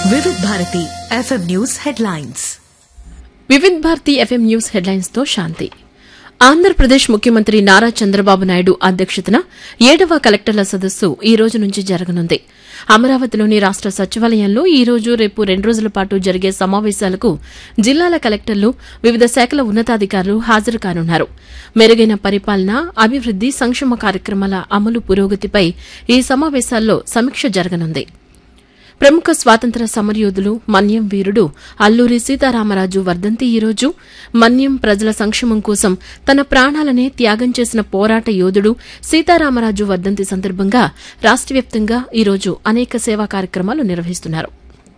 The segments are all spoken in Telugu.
వివిధ Bharati FM news headlines Vividh Bharati FM news headlines తో శాంతి ఆంధ్రప్రదేశ్ ముఖ్యమంత్రి నారా చంద్రబాబు నాయుడు అధ్యక్షతన ఏడవ కలెక్టర్ల సదస్సు ఈ రోజు నుంచి జరగనుంది అమరావతిలోని రాష్ట సచివాలయంలో ఈ రోజు రేపు రెండు రోజుల పాటు జరిగే సమావేశాలకు జిల్లాల కలెక్టర్లు వివిధ శాఖల ఉన్నతాధికారులు హాజరు కానున్నారు మెరుగైన పరిపాలన అభివృద్ది సంక్షేమ కార్యక్రమాల అమలు పురోగతిపై ఈ సమావేశాల్లో సమీక్ష జరగనుంది ప్రముఖ స్వాతంత్ర సమరయోధులు మన్యం వీరుడు అల్లూరి సీతారామరాజు వర్ధంతి ఈ రోజు మన్యం ప్రజల సంక్షేమం కోసం తన ప్రాణాలనే త్యాగం చేసిన పోరాట యోధుడు సీతారామరాజు వర్ధంతి సందర్భంగా రాష్ట వ్యాప్తంగా ఈ రోజు అనేక సేవా కార్యక్రమాలు నిర్వహిస్తున్నారు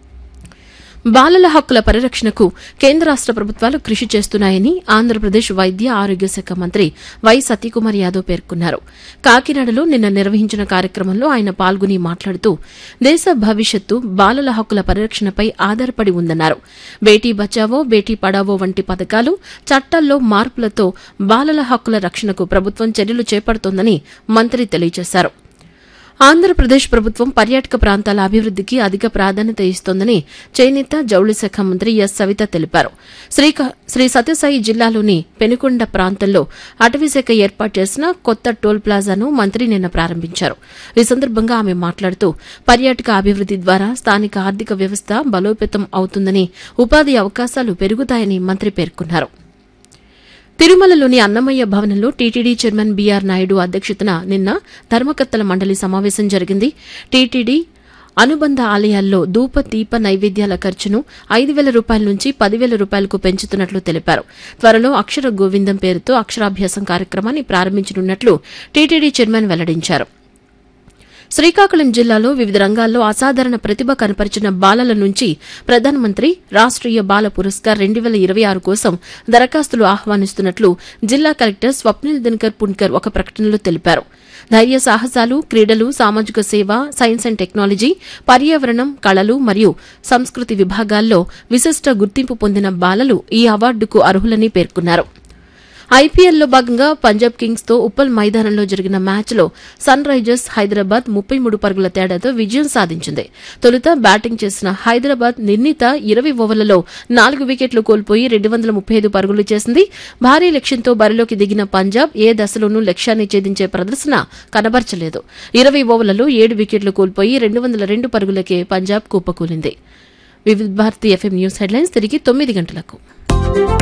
బాలల హక్కుల పరిరక్షణకు కేంద్ర రాష్ట ప్రభుత్వాలు కృషి చేస్తున్నాయని ఆంధ్రప్రదేశ్ వైద్య ఆరోగ్య శాఖ మంత్రి వై సతీకుమార్ యాదవ్ పేర్కొన్నారు కాకినాడలో నిన్న నిర్వహించిన కార్యక్రమంలో ఆయన పాల్గొని మాట్లాడుతూ దేశ భవిష్యత్తు బాలల హక్కుల పరిరక్షణపై ఆధారపడి ఉందన్నారు బేటీ బచావో బేటీ పడావో వంటి పథకాలు చట్టాల్లో మార్పులతో బాలల హక్కుల రక్షణకు ప్రభుత్వం చర్యలు చేపడుతోందని మంత్రి తెలియజేశారు ఆంధ్రప్రదేశ్ ప్రభుత్వం పర్యాటక ప్రాంతాల అభివృద్దికి అధిక ప్రాధాన్యత ఇస్తోందని చేనేత జౌళి శాఖ మంత్రి ఎస్ సవిత తెలిపారు శ్రీక- శ్రీ సత్యసాయి జిల్లాలోని పెనుకొండ ప్రాంతంలో అటవీశాఖ ఏర్పాటు చేసిన కొత్త టోల్ ప్లాజాను మంత్రి నిన్న ప్రారంభించారు ఈ సందర్భంగా ఆమె మాట్లాడుతూ పర్యాటక అభివృద్ది ద్వారా స్థానిక ఆర్థిక వ్యవస్థ బలోపేతం అవుతుందని ఉపాధి అవకాశాలు పెరుగుతాయని మంత్రి పేర్కొన్నారు తిరుమలలోని అన్నమయ్య భవనంలో టీటీడీ చైర్మన్ బీఆర్ నాయుడు అధ్యక్షతన నిన్న ధర్మకర్తల మండలి సమావేశం జరిగింది టీటీడీ అనుబంధ ఆలయాల్లో ధూప దీప నైవేద్యాల ఖర్చును ఐదు వేల రూపాయల నుంచి పదివేల రూపాయలకు పెంచుతున్నట్లు తెలిపారు త్వరలో అక్షర గోవిందం పేరుతో అక్షరాభ్యాసం కార్యక్రమాన్ని ప్రారంభించనున్నట్లు టీటీడీ చైర్మన్ వెల్లడించారు శ్రీకాకుళం జిల్లాలో వివిధ రంగాల్లో అసాధారణ ప్రతిభ కనపరిచిన బాలల నుంచి ప్రధానమంత్రి రాష్ట్రీయ బాల పురస్కార్ రెండు వేల ఇరవై ఆరు కోసం దరఖాస్తులు ఆహ్వానిస్తున్నట్లు జిల్లా కలెక్టర్ స్వప్నిల్ దినకర్ పున్కర్ ఒక ప్రకటనలో తెలిపారు ధైర్య సాహసాలు క్రీడలు సామాజిక సేవ సైన్స్ అండ్ టెక్నాలజీ పర్యావరణం కళలు మరియు సంస్కృతి విభాగాల్లో విశిష్ట గుర్తింపు పొందిన బాలలు ఈ అవార్డుకు అర్హులని పేర్కొన్నారు ఐపీఎల్లో భాగంగా పంజాబ్ కింగ్స్ తో ఉప్పల్ మైదానంలో జరిగిన మ్యాచ్లో సన్ రైజర్స్ హైదరాబాద్ ముప్పై మూడు పరుగుల తేడాతో విజయం సాధించింది తొలుత బ్యాటింగ్ చేసిన హైదరాబాద్ నిర్ణీత ఇరవై ఓవర్లలో నాలుగు వికెట్లు కోల్పోయి రెండు వందల ముప్పై ఐదు పరుగులు చేసింది భారీ లక్ష్యంతో బరిలోకి దిగిన పంజాబ్ ఏ దశలోనూ లక్ష్యాన్ని ఛేదించే ప్రదర్శన కనబర్చలేదు ఇరవై ఓవర్లలో ఏడు వికెట్లు కోల్పోయి రెండు వందల రెండు పరుగులకే పంజాబ్ కుప్పకూలింది వివిధ భారతి ఎఫ్ఎం న్యూస్ హెడ్లైన్స్ తిరిగి తొమ్మిది గంటలకు